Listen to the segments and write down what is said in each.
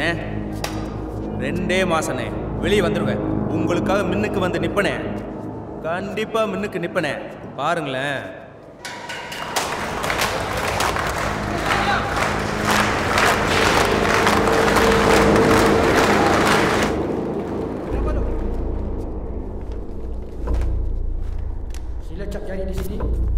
அண்ணே ரெண்டே மாசண்ணே வெளியே வந்துடுவேன் உங்களுக்காக மின்னுக்கு வந்து நிப்பனே கண்டிப்பா மின்னுக்கு நிப்பனே பாருங்களேன் Sila cak jari di sini.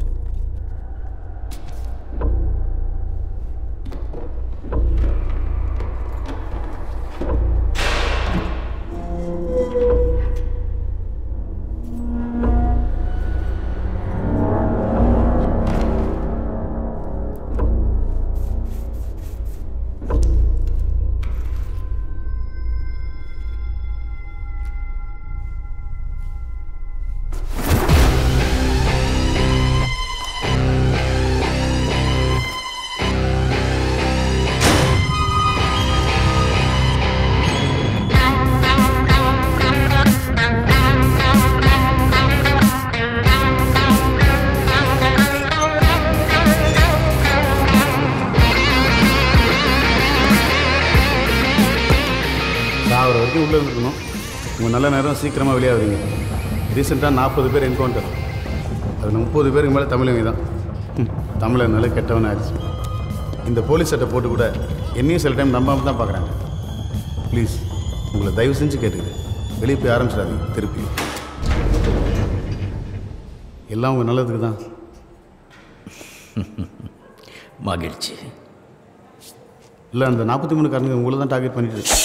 சாகிற வரைக்கும் உள்ளே இருக்கணும் உங்கள் நல்ல நேரம் சீக்கிரமாக வெளியாகிறீங்க ரீசெண்டாக நாற்பது பேர் என்கவுண்டர் அதில் முப்பது பேருக்கு மேலே தமிழங்க தான் ம், தமிழர்னால கெட்டவன் ஆயிடுச்சு இந்த போலீஸ் சட்டை போட்டு கூட என்னையும் சில டைம் நம்பாமல் தான் பார்க்குறாங்க ப்ளீஸ் உங்களை தயவு செஞ்சு கேட்டுக்கிறேன் வெளியே போய் ஆரம்பிச்சிடாதீங்க திருப்பி எல்லாம் உங்கள் நல்லதுக்கு தான் மகிழ்ச்சி இல்லை அந்த நாற்பத்தி மூணு காரங்க உங்களை தான் டார்கெட் பண்ணிட்டு இருக்கு.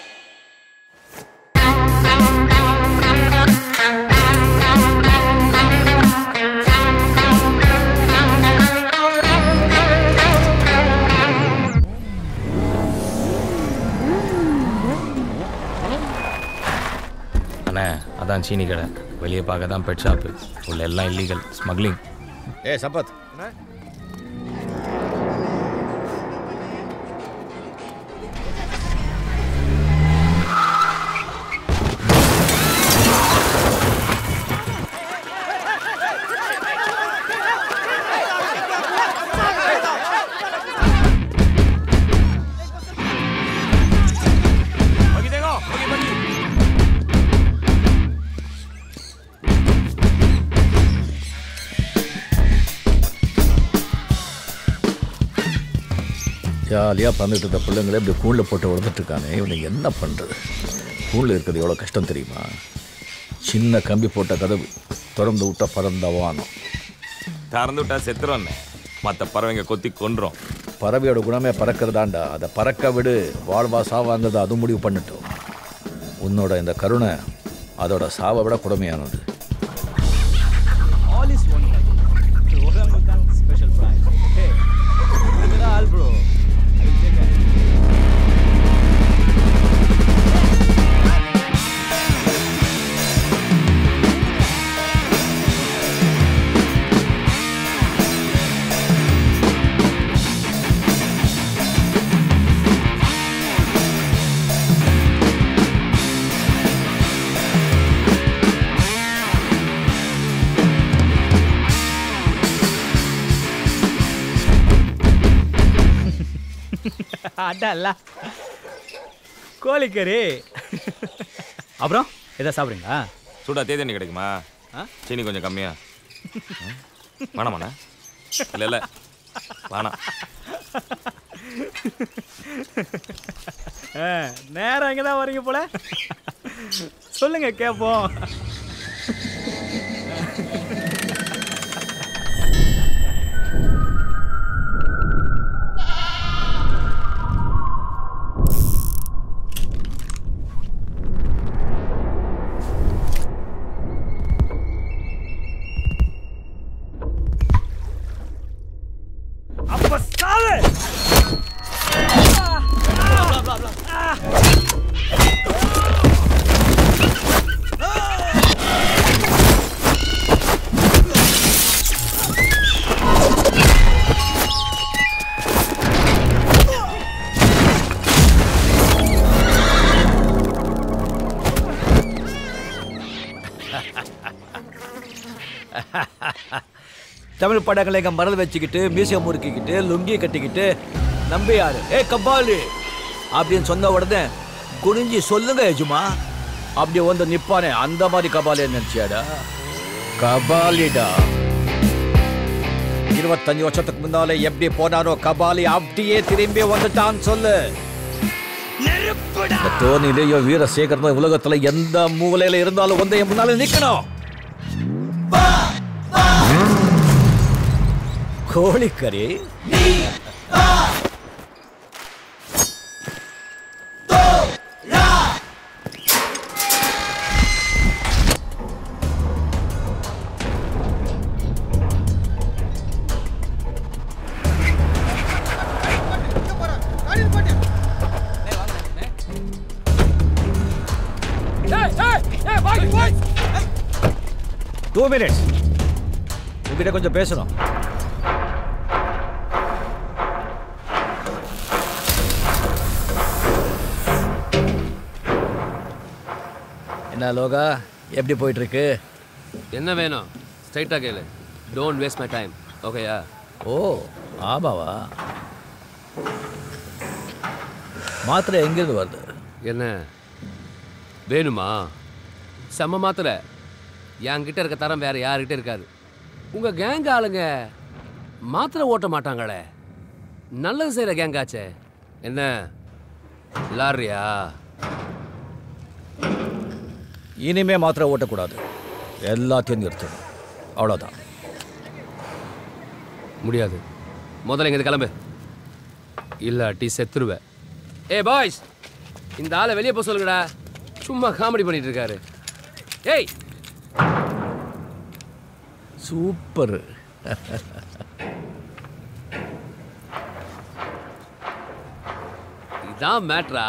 அண்ணே அதான் சீனி கடை வெளியே பார்க்க தான் பெட் ஷாப்பு உள்ள எல்லாம் இல்லீகல் ஸ்மக்லிங் ஏ சம்பத் ஜாலியாக பறந்துட்டு இருந்த பிள்ளைங்களே இப்படி கூண்டில் போட்டு விழுந்துட்டு இருக்கானே இவனை என்ன பண்ணுறது கூண்டில் இருக்கிறது எவ்வளோ கஷ்டம் தெரியுமா சின்ன கம்பி போட்ட கதவு திறந்து விட்டா பறந்த வானம் திறந்து விட்டா செத்துறோண்ணே மற்ற பறவைங்க கொத்தி கொன்றோம் பறவையோட குணமே பறக்கிறதாண்டா அதை பறக்க விடு வாழ்வா சாவாங்கிறத அது முடிவு பண்ணட்டும் உன்னோட இந்த கருணை அதோட சாவை விட கொடுமையானது All is one life. Orangutan special prize. Hey, look at all, bro. I will take that. அடல்ல கோழிக்கறி அப்புறம் எதை சாப்பிட்றீங்களா சூடா தேதி தண்ணி கிடைக்குமா ஆ? சீனி கொஞ்சம் கம்மியா வேணாமாண்ணே இல்லை இல்லை வேணாம் ஆ, நேரா இங்கே தான் வரீங்க போல சொல்லுங்க கேட்போம் அப்ப சாவு தமிழ் படங்களை இங்கே மறந்து வச்சுக்கிட்டு மியூசியம் முறுக்கிக்கிட்டு லுங்கி கட்டிக்கிட்டு நம்பியாரு ஏ கபாலி அப்படின்னு சொன்ன உடனே குனிஞ்சி சொல்லுங்க எஜுமா அப்படி வந்து நிப்பானே அந்த மாதிரி கபாலே நினைச்சியாடா கபாலிடா இருபத்தஞ்சு வருஷத்துக்கு முன்னாலே எப்படி போனாரோ கபாலி அப்படியே திரும்பி வந்துட்டான்னு சொல்லு இந்த தோனிலேயோ வீரசேகரனோ உலகத்துல எந்த மூலையில இருந்தாலும் வந்து என் முன்னால நிக்கணும் கோழிக்கறி டூ மினிட்ஸ் உங்ககிட்ட கொஞ்சம் பேசணும் என்ன லோகா எப்படி போயிட்டு இருக்கு என்ன வேணும் ஸ்ட்ரைட்டாக கேளு டோன்ட் வேஸ்ட் மை டைம் ஓகேயா ஓ ஆமாவா மாத்திரை எங்கிருந்து வருது என்ன வேணுமா செம்ம மாத்திரை என்கிட்ட இருக்க தரம் வேற யார்கிட்ட இருக்காது உங்கள் கேங் ஆளுங்க மாத்திரை ஓட்ட மாட்டாங்களே நல்லது செய்கிற கேங்காச்சே என்ன லாரியா இனிமே மாத்திரை ஓட்டக்கூடாது எல்லாத்தையும் நிறுத்தணும் அவ்வளோதான் முடியாது முதல்ல இங்கே கிளம்பு இல்லாட்டி செத்துருவேன் ஏ பாய்ஸ் இந்த ஆளை வெளியே போக சொல்லுங்கடா சும்மா காமெடி பண்ணிட்டு இருக்காரு ஏய் சூப்பர் இதான் மேட்ரா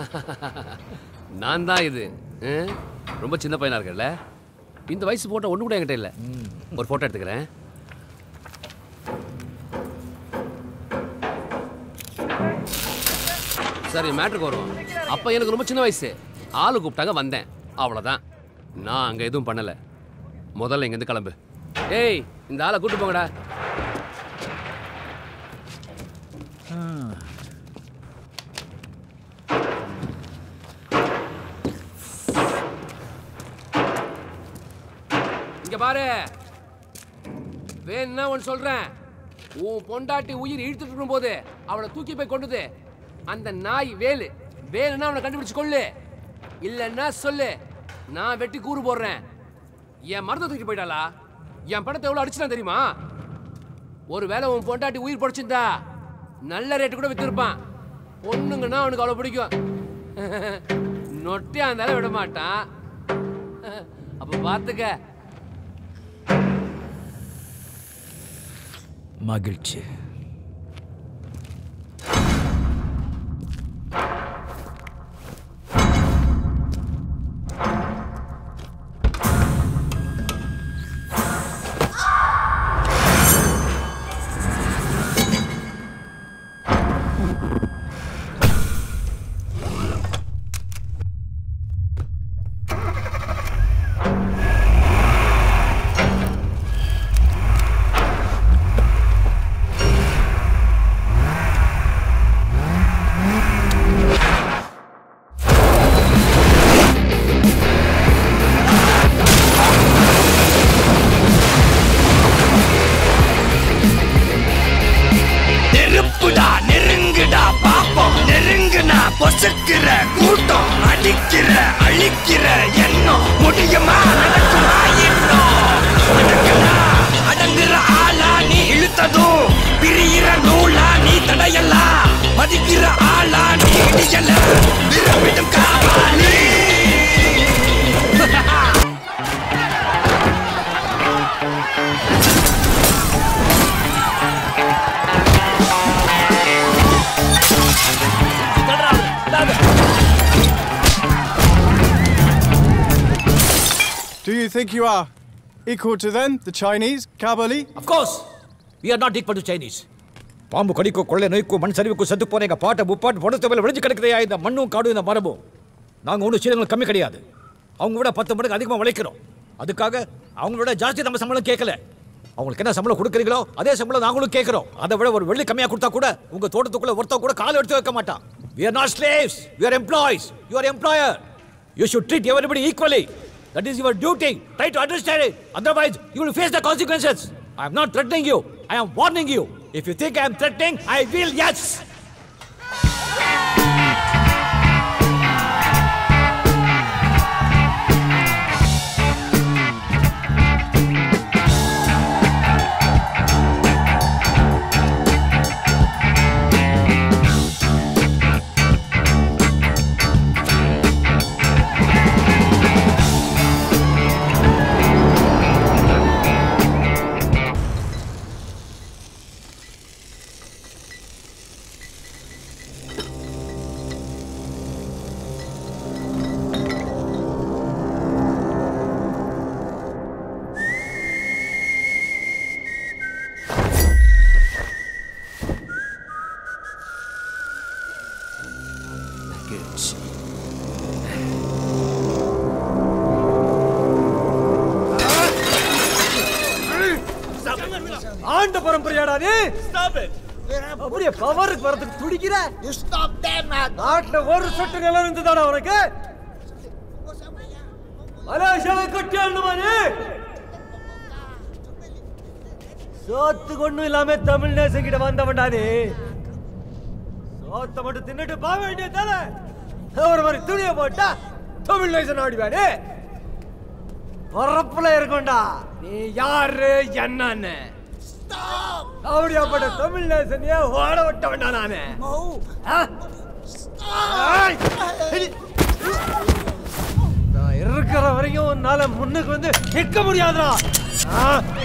நான் தான் இது ஆ? ரொம்ப சின்ன பையனா இருக்கல இந்த வயசு போட்டோ ஒன்று கூட என்கிட்ட இல்லை ஒரு ஃபோட்டோ எடுத்துக்கிறேன் சரி மேட்ருக்கு வருவோம் அப்போ எனக்கு ரொம்ப சின்ன வயசு ஆளு கூப்பிட்டாங்க வந்தேன் அவ்வளோதான் நான் அங்கே எதுவும் பண்ணலை முதல்ல இங்கேருந்து கிளம்பு ஏய் இந்த ஆளை கூட்டு போங்கடா இங்க பாரு வேணும்னா ஒன்று சொல்றேன் உன் பொண்டாட்டி உயிர் இழுத்துட்டு இருக்கும்போது அவளை தூக்கி போய் கொண்டுது அந்த நாய் வேலு வேலுன்னா அவனை கண்டுபிடிச்சு கொள்ளு இல்லைன்னா சொல்லு நான் வெட்டி கூறு போடுறேன் என் மரத்தை தூக்கி போயிட்டாளா என் பணத்தை எவ்வளோ அடிச்சுட்டான் தெரியுமா ஒருவேளை உன் பொண்டாட்டி உயிர் படைச்சிருந்தா நல்ல ரேட்டு கூட வித்திருப்பான் பொண்ணுங்கன்னா அவனுக்கு அவ்வளோ பிடிக்கும் நொட்டியா இருந்தாலும் விட மாட்டான் அப்ப பார்த்துக்க மகிழ்ச்சி நெருப்புடா நெருங்குடா பாப்போம் நெருங்குனா பொசுக்கிற கூட்டம் அடிக்கிற அழிக்கிற எண்ணம் முடியுமா நடக்குமா எண்ணம் நடக்குதா அடங்குற ஆளா நீ இழுத்ததும் பிரியிற நூலா நீ தடையலாம் மதிக்கிற ஆளா நீ இடியல விரும்பிடும் காவாலி Do you think you are equal to them, the Chinese, Kabali? Of course we are not equal to Chinese பாம்பு கடிக்கும் கொள்ளை நோய்க்கும் மண் சரிவுக்கும் செத்து போன எங்க பாட்டை முப்பாட்டு பொண்ணு மேல விளைஞ்சு கிடக்குதையா இந்த மண்ணும் காடும் இந்த மரமும் நாங்க ஒன்றும் சீரங்கள் கம்மி கிடையாது அவங்க விட பத்து மடங்கு அதிகமாக உழைக்கிறோம் அதுக்காக அவங்களோட ஜாஸ்தி நம்ம சம்பளம் கேட்கல அவங்களுக்கு என்ன சம்பளம் கொடுக்குறீங்களோ அதே சம்பளம் நாங்களும் கேட்குறோம் அதை விட ஒரு வெள்ளி கம்மியாக கொடுத்தா கூட உங்க தோட்டத்துக்குள்ள ஒருத்தன் கூட கால் எடுத்து வைக்க மாட்டான் We are not slaves. We are employees. You are employer. You should treat everybody equally. That is your duty. Try to understand it. Otherwise, you will face the consequences. I am not threatening you. I am warning you. If you think I am threatening, I will, yes. ஆண்ட பரம்பரையாடா நீ அப்படியே பவருக்கு வரதுக்கு துடிக்கிற நாட்டுல ஒரு சொட்டு நிலம் இருந்ததாடா உனக்கு மலேசியாவை கட்டி ஆளுமா நீ சோத்துக்கு ஒண்ணும் இல்லாம தமிழ் நேசம் கிட்ட வந்தவன்டா நீ சோத்தை மட்டும் தின்னுட்டு போக வேண்டியதானே ஒரு மாதிரி துணியை போட்டா தமிழ் நேசன் ஆடிவானே பரப்புல இருக்கும்டா நீ யாரு என்னன்னு அப்படியாப்பட்ட தமிழ் நேசனையே ஓட விட்ட வேண்டாம் நானு ஆ? ஏய்! இடி. நான் இருக்கிற வரைக்கும் உன்னால முன்னுக்கு வந்து நிற்க முடியாதுடா ஆ?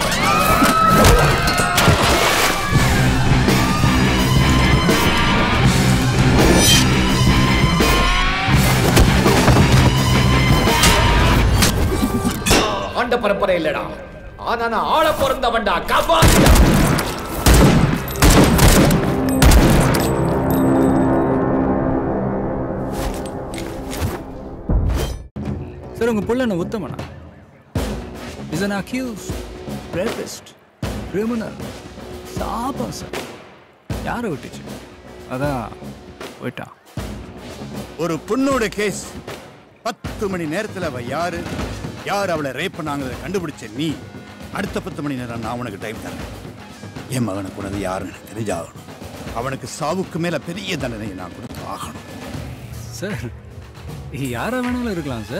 ஆண்ட பரம்பரை இல்லடா ஆனா நான் ஆள பிறந்தவன்டா கபா சார் உங்கள் புள்ள என்ன உத்தமனா is an accused rapist criminal சாபம் சார் யாரை விட்டுச்சு அதான் போயிட்டான் ஒரு பொண்ணோட கேஸ் பத்து மணி நேரத்தில் அவ யாரு யார் அவளை ரேப் பண்ணாங்கிறத கண்டுபிடிச்ச நீ அடுத்த பத்து மணி நேரம் நான் உனக்கு டைம் தரேன் என் மகனை கொண்டது யாருன்னு எனக்கு தெரிஞ்சாகணும் அவனுக்கு சாவுக்கு மேல பெரிய தண்டனையை நான் கொடுத்து ஆகணும் சார் யாரை வேணாலும் இருக்கலாம் சார்